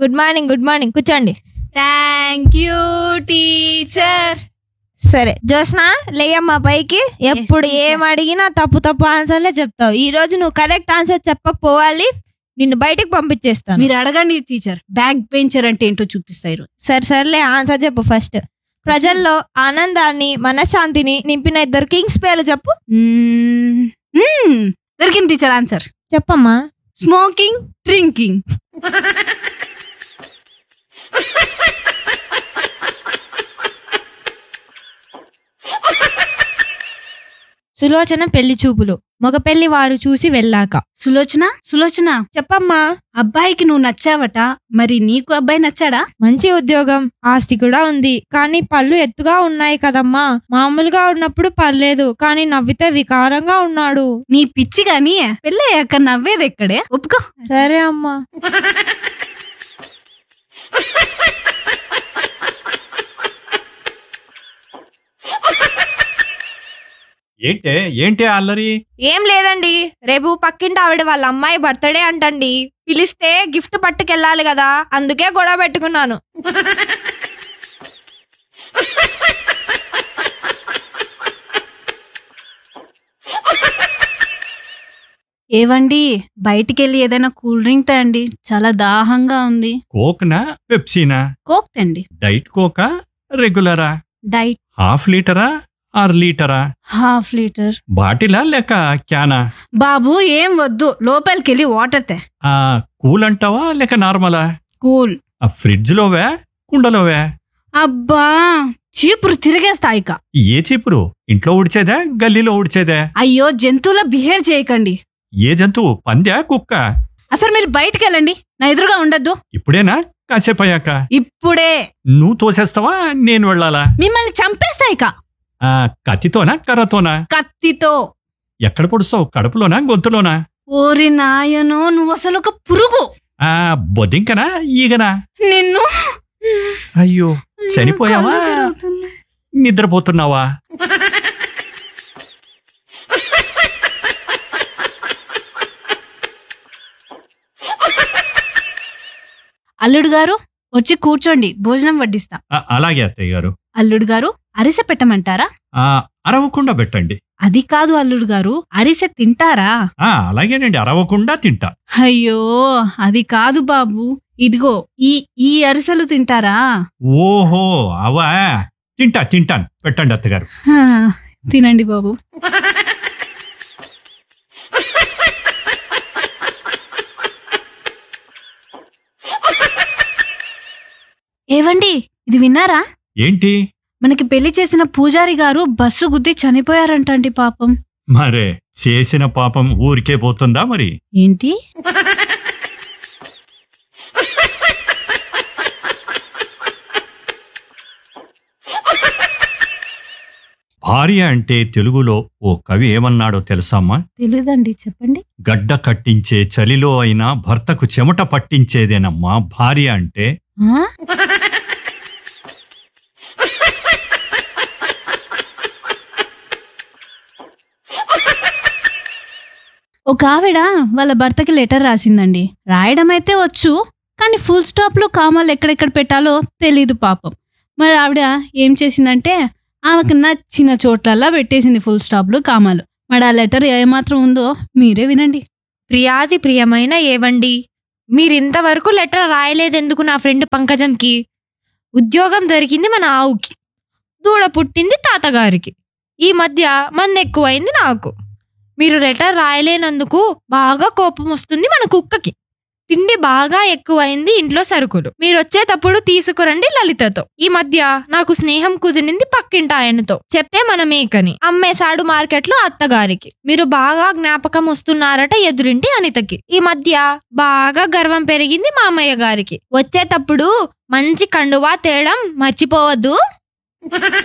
Good morning good morning కూర్చోండి thank you teacher సరే జోష్న లేయమ్మా పైకి ఎప్పుడు teacher. ఏం అడిగినా తప్పు తప్పు ఆన్సర్లే చెప్తావు ఈ రోజు నువ్వు కరెక్ట్ ఆన్సర్ చెప్పకపోవాలి నిన్ను బయటికి పంపించేస్తాను మీరు అడగండి టీచర్ బ్యాక్ బెంచర్ అంటే ఏంటో చూపిస్తారు సరే సర్లే ఆన్సర్ చెప్పు ఫస్ట్ ప్రజల్లో ఆనందాన్ని మనశ్శాంతిని నింపిన ఇద్దరు కింగ్స్ పేర్లు చెప్పు దొరికింది టీచర్ ఆన్సర్ చెప్పమ్మా స్మోకింగ్ డ్రింకింగ్ సులోచన పెళ్లి చూపులు మగ పెళ్లి వారు చూసి వెళ్ళాక సులోచన సులోచన చెప్పమ్మా అబ్బాయికి నువ్వు నచ్చావట మరి నీకు అబ్బాయి నచ్చాడా మంచి ఉద్యోగం ఆస్తి కూడా ఉంది కానీ పళ్ళు ఎత్తుగా ఉన్నాయి కదమ్మా మామూలుగా ఉన్నప్పుడు పర్లేదు కానీ నవ్వితే వికారంగా ఉన్నాడు నీ పిచ్చి గాని పెళ్ళయ్యాక నవ్వేది ఎక్కడే ఒప్పుకో సరే అమ్మా ఏంటే ఏంటి అల్లరి ఏం లేదండి రేపు పక్కింటి ఆవిడ వాళ్ళ అమ్మాయి బర్త్డే అంటండి పిలిస్తే గిఫ్ట్ పట్టుకెళ్ళాలి కదా అందుకే గొడవ పెట్టుకున్నాను ఏవండి బయటికి వెళ్ళి ఏదైనా కూల్ డ్రింక్ తండి చాలా దాహంగా ఉంది కోక్నా పెప్సీనా కోక్ తండి డైట్ కోకా రెగ్యులరా డైట్ హాఫ్ లీటరా ఆరు లీటరా హాఫ్ లీటర్ బాటిలా లేక క్యానా బాబు ఏం వద్దు లోపలికి వెళ్ళి వాటర్ తే ఆ కూల్ అంటావా లేక నార్మలా కూల్ ఆ ఫ్రిడ్జ్ లోవే కుండలోవే అబ్బా చీపురు తిరిగేస్తా ఇక ఏ చీపురు ఇంట్లో ఉడిచేదే గల్లీలో ఉడిచేదే అయ్యో జంతువుల బిహేవ్ చేయకండి ఏ జంతువు పందా కుక్క అసలు మీరు బయటికి వెళ్ళండి నా ఎదురుగా ఉండద్దు ఇప్పుడేనా కాసేపు అయ్యాక ఇప్పుడే నువ్వు తోసేస్తావా నేను వెళ్ళాలా మిమ్మల్ని చంపేస్తా ఇక ఆ కత్తితోనా కర్రతోనా కత్తితో ఎక్కడ పొడుస్తావు కడుపులోనా గొంతులోనా ఓరి నాయనో నువ్వు అసలు ఒక పురుగు ఆ బొద్దింకనా ఈగనా నిన్ను అయ్యో చనిపోయావా? కళ్ళు తిరుగుతున్నాయి. నిద్రపోతున్నావా అల్లుడు గారు వచ్చి కూర్చోండి భోజనం వడ్డిస్తా ఆ, అలాగే అత్తయ్య గారు అల్లుడు గారు అరిసె పెట్టమంటారా ఆ అరవకుండా పెట్టండి అది కాదు అల్లుడు గారు అరిసె తింటారా ఆ అలాగేనండి అరవకుండా తింటా అయ్యో అది కాదు బాబు ఇదిగో ఈ ఈ అరిసెలు తింటారా ఓహో అవా తింటా తింటాను పెట్టండి అత్తగారు హా, తినండి బాబు ఏవండి ఇది విన్నారా ఏంటి మనకి పెళ్లి చేసిన పూజారి గారు బస్సు గుద్ది చనిపోయారంటండి పాపం మరే చేసిన పాపం ఊరికే పోతుందా మరి ఏంటి భార్య అంటే తెలుగులో ఓ కవి ఏమన్నాడో తెలుసామ్మా తెలియదండి చెప్పండి గడ్డ కట్టించే చలిలో అయినా భర్తకు చెమట పట్టించేదేనమ్మా భార్య అంటే ఆ? ఒక ఆవిడ వాళ్ళ భర్తకి లెటర్ రాసిందండి రాయడం అయితే వచ్చు కానీ ఫుల్ స్టాప్లు కామాలు ఎక్కడెక్కడ పెట్టాలో తెలీదు పాపం మరి ఆవిడ ఏం చేసిందంటే ఆమెకు నచ్చిన చోట్లల్లా పెట్టేసింది ఫుల్ స్టాప్లు కామాలు మరి ఆ లెటర్ ఏమాత్రం ఉందో మీరే వినండి ప్రియాది ప్రియమైన ఏవండి మీరింతవరకు లెటర్ రాయలేదెందుకు నా ఫ్రెండ్ పంకజంకి ఉద్యోగం దొరికింది మన ఆవుకి దూడ పుట్టింది తాతగారికి ఈ మధ్య మంది ఎక్కువైంది నాకు మీరు లెటర్ రాయలేనందుకు బాగా కోపం వస్తుంది మన కుక్కకి తిండి బాగా ఎక్కువైంది ఇంట్లో సరుకులు మీరు వచ్చేటప్పుడు తీసుకురండి లలితతో ఈ మధ్య నాకు స్నేహం కుదిరింది పక్కింటి ఆయనతో చెప్తే మన మేకని అమ్మేశాడు మార్కెట్లో అత్తగారికి మీరు బాగా జ్ఞాపకం వస్తున్నారట ఎదురింటి అనితకి ఈ మధ్య బాగా గర్వం పెరిగింది మామయ్య గారికి వచ్చేటప్పుడు మంచి కండువా తేడం మర్చిపోవద్దు